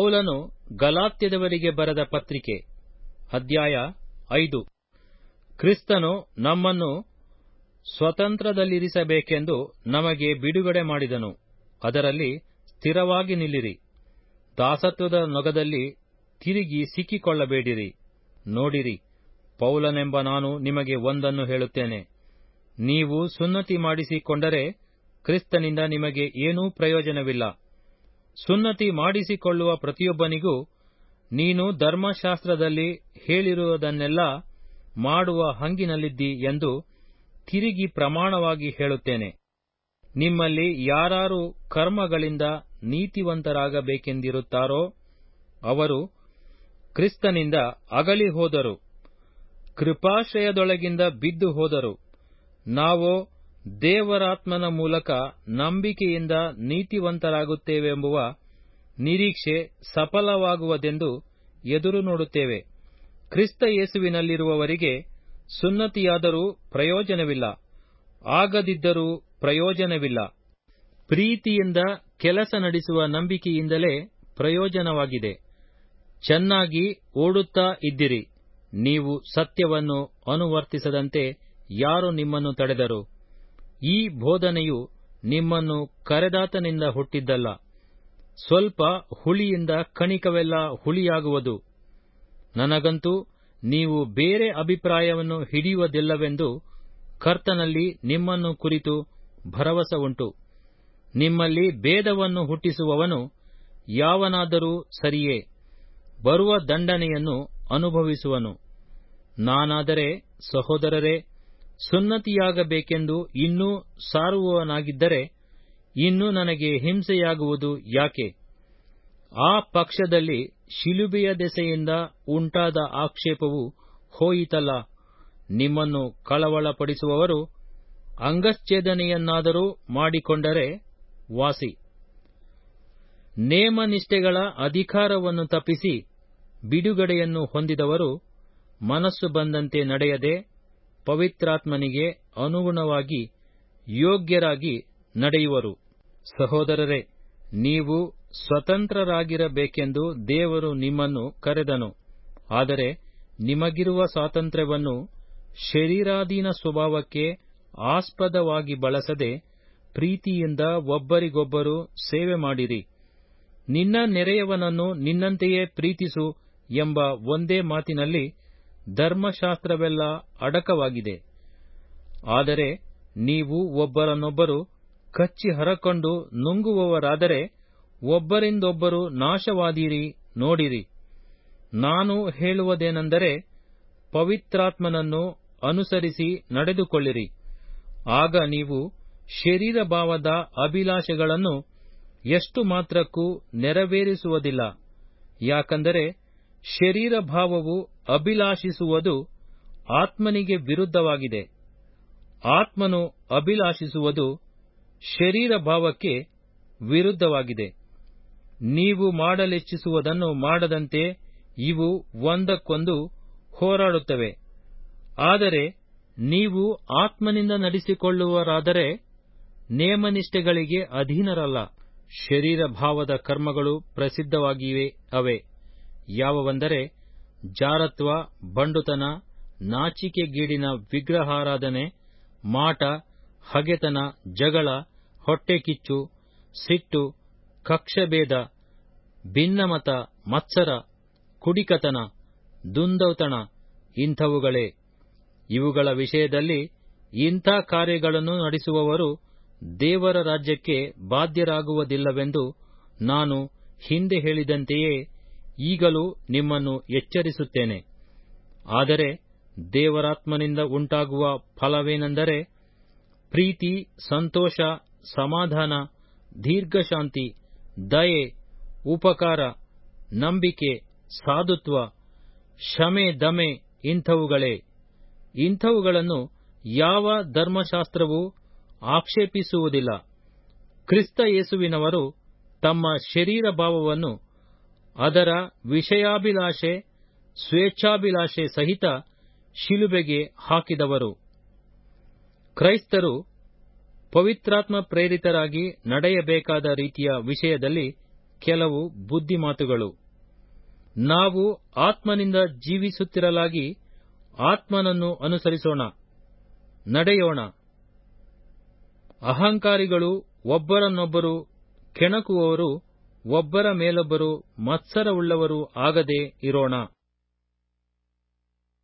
ಪೌಲನು ಗಲಾತ್ಯದವರಿಗೆ ಬರೆದ ಪತ್ರಿಕೆ ಅಧ್ಯಾಯ ಐದು ಕ್ರಿಸ್ತನು ನಮ್ಮನ್ನು ಸ್ವತಂತ್ರದಲ್ಲಿರಿಸಬೇಕೆಂದು ನಮಗೆ ಬಿಡುಗಡೆ ಮಾಡಿದನು ಅದರಲ್ಲಿ ಸ್ಥಿರವಾಗಿ ನಿಲ್ಲಿರಿ ದಾಸತ್ವದ ನೊಗದಲ್ಲಿ ತಿರುಗಿ ಸಿಕ್ಕಿಕೊಳ್ಳಬೇಡಿರಿ ನೋಡಿರಿ ಪೌಲನೆಂಬ ನಾನು ನಿಮಗೆ ಒಂದನ್ನು ಹೇಳುತ್ತೇನೆ ನೀವು ಸುನ್ನತಿ ಮಾಡಿಸಿಕೊಂಡರೆ ಕ್ರಿಸ್ತನಿಂದ ನಿಮಗೆ ಏನೂ ಪ್ರಯೋಜನವಿಲ್ಲ ಸುನ್ನತಿ ಮಾಡಿಸಿಕೊಳ್ಳುವ ಪ್ರತಿಯೊಬ್ಬನಿಗೂ ನೀನು ಧರ್ಮಶಾಸ್ತ್ರದಲ್ಲಿ ಹೇಳಿರುವುದನ್ನೆಲ್ಲ ಮಾಡುವ ಹಂಗಿನಲ್ಲಿದ್ದಿ ಎಂದು ತಿರುಗಿ ಪ್ರಮಾಣವಾಗಿ ಹೇಳುತ್ತೇನೆ ನಿಮ್ಮಲ್ಲಿ ಯಾರಾರು ಕರ್ಮಗಳಿಂದ ನೀತಿವಂತರಾಗಬೇಕೆಂದಿರುತ್ತಾರೋ ಅವರು ಕ್ರಿಸ್ತನಿಂದ ಅಗಲಿ ಹೋದರು ಕೃಪಾಶ್ರಯದೊಳಗಿಂದ ಬಿದ್ದು ಹೋದರು ನಾವೋ ದೇವರಾತ್ಮನ ಮೂಲಕ ನಂಬಿಕೆಯಿಂದ ನೀತಿವಂತರಾಗುತ್ತೇವೆಂಬುವ ನಿರೀಕ್ಷೆ ಸಫಲವಾಗುವುದೆಂದು ಎದುರು ನೋಡುತ್ತೇವೆ ಕ್ರಿಸ್ತ ಯೇಸುವಿನಲ್ಲಿರುವವರಿಗೆ ಸುನ್ನತಿಯಾದರೂ ಪ್ರಯೋಜನವಿಲ್ಲ ಆಗದಿದ್ದರೂ ಪ್ರಯೋಜನವಿಲ್ಲ ಪ್ರೀತಿಯಿಂದ ಕೆಲಸ ನಡೆಸುವ ನಂಬಿಕೆಯಿಂದಲೇ ಪ್ರಯೋಜನವಾಗಿದೆ ಚೆನ್ನಾಗಿ ಓಡುತ್ತಾ ಇದ್ದಿರಿ ನೀವು ಸತ್ಯವನ್ನು ಅನುವರ್ತಿಸದಂತೆ ಯಾರು ನಿಮ್ಮನ್ನು ತಡೆದರು ಈ ಬೋಧನೆಯು ನಿಮ್ಮನ್ನು ಕರೆದಾತನಿಂದ ಹುಟ್ಟಿದ್ದಲ್ಲ ಸ್ವಲ್ಪ ಹುಳಿಯಿಂದ ಕಣಿಕವೆಲ್ಲ ಹುಳಿಯಾಗುವುದು ನನಗಂತೂ ನೀವು ಬೇರೆ ಅಭಿಪ್ರಾಯವನ್ನು ಹಿಡಿಯುವುದಿಲ್ಲವೆಂದು ಕರ್ತನಲ್ಲಿ ನಿಮ್ಮನ್ನು ಕುರಿತು ಭರವಸೆ ಉಂಟು ನಿಮ್ಮಲ್ಲಿ ಭೇದವನ್ನು ಹುಟ್ಟಿಸುವವನು ಯಾವನಾದರೂ ಸರಿಯೇ ಬರುವ ದಂಡನೆಯನ್ನು ಅನುಭವಿಸುವನು ನಾನಾದರೆ ಸಹೋದರರೇ ಸುನ್ನತಿಯಾಗಬೇಕೆಂದು ಇನ್ನೂ ಸಾರುವವನಾಗಿದ್ದರೆ ಇನ್ನು ನನಗೆ ಹಿಂಸೆಯಾಗುವುದು ಯಾಕೆ ಆ ಪಕ್ಷದಲ್ಲಿ ಶಿಲುಬೆಯ ದೆಸೆಯಿಂದ ಉಂಟಾದ ಆಕ್ಷೇಪವು ಹೋಯಿತಲ್ಲ ನಿಮ್ಮನ್ನು ಕಳವಳಪಡಿಸುವವರು ಅಂಗಚ್ಛೇದನೆಯನ್ನಾದರೂ ಮಾಡಿಕೊಂಡರೆ ವಾಸಿ ನೇಮನಿಷ್ಠೆಗಳ ಅಧಿಕಾರವನ್ನು ತಪ್ಪಿಸಿ ಬಿಡುಗಡೆಯನ್ನು ಹೊಂದಿದವರು ಮನಸ್ಸು ಬಂದಂತೆ ನಡೆಯದೆ ಪವಿತ್ರಾತ್ಮನಿಗೆ ಅನುಗುಣವಾಗಿ ಯೋಗ್ಯರಾಗಿ ನಡೆಯುವರು ಸಹೋದರರೇ ನೀವು ಸ್ವತಂತ್ರರಾಗಿರಬೇಕೆಂದು ದೇವರು ನಿಮ್ಮನ್ನು ಕರೆದನು ಆದರೆ ನಿಮಗಿರುವ ಸ್ವಾತಂತ್ರ್ಯವನ್ನು ಶರೀರಾಧೀನ ಸ್ವಭಾವಕ್ಕೆ ಆಸ್ಪದವಾಗಿ ಬಳಸದೆ ಪ್ರೀತಿಯಿಂದ ಒಬ್ಬರಿಗೊಬ್ಬರು ಸೇವೆ ಮಾಡಿರಿ ನಿನ್ನ ನೆರೆಯವನನ್ನು ನಿನ್ನಂತೆಯೇ ಪ್ರೀತಿಸು ಎಂಬ ಒಂದೇ ಮಾತಿನಲ್ಲಿ ಧರ್ಮಶಾಸ್ತ್ರವೆಲ್ಲ ಅಡಕವಾಗಿದೆ ಆದರೆ ನೀವು ಒಬ್ಬರನ್ನೊಬ್ಬರು ಕಚ್ಚಿ ಹರಕೊಂಡು ನುಂಗುವವರಾದರೆ ಒಬ್ಬರಿಂದೊಬ್ಬರು ನಾಶವಾದೀರಿ ನೋಡಿರಿ ನಾನು ಹೇಳುವುದೇನೆಂದರೆ ಪವಿತ್ರಾತ್ಮನನ್ನು ಅನುಸರಿಸಿ ನಡೆದುಕೊಳ್ಳಿರಿ ಆಗ ನೀವು ಶರೀರ ಭಾವದ ಅಭಿಲಾಷೆಗಳನ್ನು ಎಷ್ಟು ಮಾತ್ರಕ್ಕೂ ನೆರವೇರಿಸುವುದಿಲ್ಲ ಯಾಕಂದರೆ ಶರೀರ ಭಾವವು ಅಭಿಲಾಷಿಸುವುದು ಆತ್ಮನಿಗೆ ವಿರುದ್ಧವಾಗಿದೆ ಆತ್ಮನು ಅಭಿಲಾಷಿಸುವುದು ಶರೀರ ಭಾವಕ್ಕೆ ವಿರುದ್ಧವಾಗಿದೆ ನೀವು ಮಾಡಲಿಚ್ಛಿಸುವುದನ್ನು ಮಾಡದಂತೆ ಇವು ಒಂದಕ್ಕೊಂದು ಹೋರಾಡುತ್ತವೆ ಆದರೆ ನೀವು ಆತ್ಮನಿಂದ ನಡೆಸಿಕೊಳ್ಳುವರಾದರೆ ನೇಮನಿಷ್ಠೆಗಳಿಗೆ ಅಧೀನರಲ್ಲ ಶರೀರ ಭಾವದ ಕರ್ಮಗಳು ಪ್ರಸಿದ್ಧವಾಗಿವೆ ಅವೆ ಯಾವವೆಂದರೆ ಜಾರತ್ವ ಬಂಡುತನ ನಾಚಿಕೆಗೇಡಿನ ವಿಗ್ರಹಾರಾಧನೆ ಮಾಟ ಹಗೆತನ ಜಗಳ ಹೊಟ್ಟೆಕಿಚ್ಚು ಸಿಟ್ಟು ಕಕ್ಷಭೇದ ಭಿನ್ನಮತ ಮತ್ಸರ ಕುಡಿಕತನ ದುಂದೌತಣ ಇಂಥವುಗಳೇ ಇವುಗಳ ವಿಷಯದಲ್ಲಿ ಇಂಥ ಕಾರ್ಯಗಳನ್ನು ನಡೆಸುವವರು ದೇವರ ರಾಜ್ಯಕ್ಕೆ ಬಾಧ್ಯರಾಗುವುದಿಲ್ಲವೆಂದು ನಾನು ಹಿಂದೆ ಹೇಳಿದಂತೆಯೇ ಈಗಲೂ ನಿಮ್ಮನ್ನು ಎಚ್ಚರಿಸುತ್ತೇನೆ ಆದರೆ ದೇವರಾತ್ಮನಿಂದ ಉಂಟಾಗುವ ಫಲವೇನೆಂದರೆ ಪ್ರೀತಿ ಸಂತೋಷ ಸಮಾಧಾನ ದೀರ್ಘಶಾಂತಿ ದಯೆ ಉಪಕಾರ ನಂಬಿಕೆ ಸಾಧುತ್ವ ಶಮೆ ದಮೆ ಇಂಥವುಗಳೇ ಇಂಥವುಗಳನ್ನು ಯಾವ ಧರ್ಮಶಾಸ್ತ್ರವೂ ಆಕ್ಷೇಪಿಸುವುದಿಲ್ಲ ಕ್ರಿಸ್ತ ಯೇಸುವಿನವರು ತಮ್ಮ ಶರೀರ ಭಾವವನ್ನು ಅದರ ವಿಷಯಾಭಿಲಾಷೆ ಸ್ವೇಚ್ಛಾಭಿಲಾಷೆ ಸಹಿತ ಶಿಲುಬೆಗೆ ಹಾಕಿದವರು ಕ್ರೈಸ್ತರು ಪವಿತ್ರಾತ್ಮ ಪ್ರೇರಿತರಾಗಿ ನಡೆಯಬೇಕಾದ ರೀತಿಯ ವಿಷಯದಲ್ಲಿ ಕೆಲವು ಬುದ್ಧಿಮಾತುಗಳು ನಾವು ಆತ್ಮನಿಂದ ಜೀವಿಸುತ್ತಿರಲಾಗಿ ಆತ್ಮನನ್ನು ಅನುಸರಿಸೋಣ ನಡೆಯೋಣ ಅಹಂಕಾರಿಗಳು ಒಬ್ಬರನ್ನೊಬ್ಬರು ಕೆಣಕುವವರು ಒಬ್ಬರ ಮೇಲೊಬ್ಬರು ಮತ್ಸರವುಳ್ಳವರು ಆಗದೆ ಇರೋಣ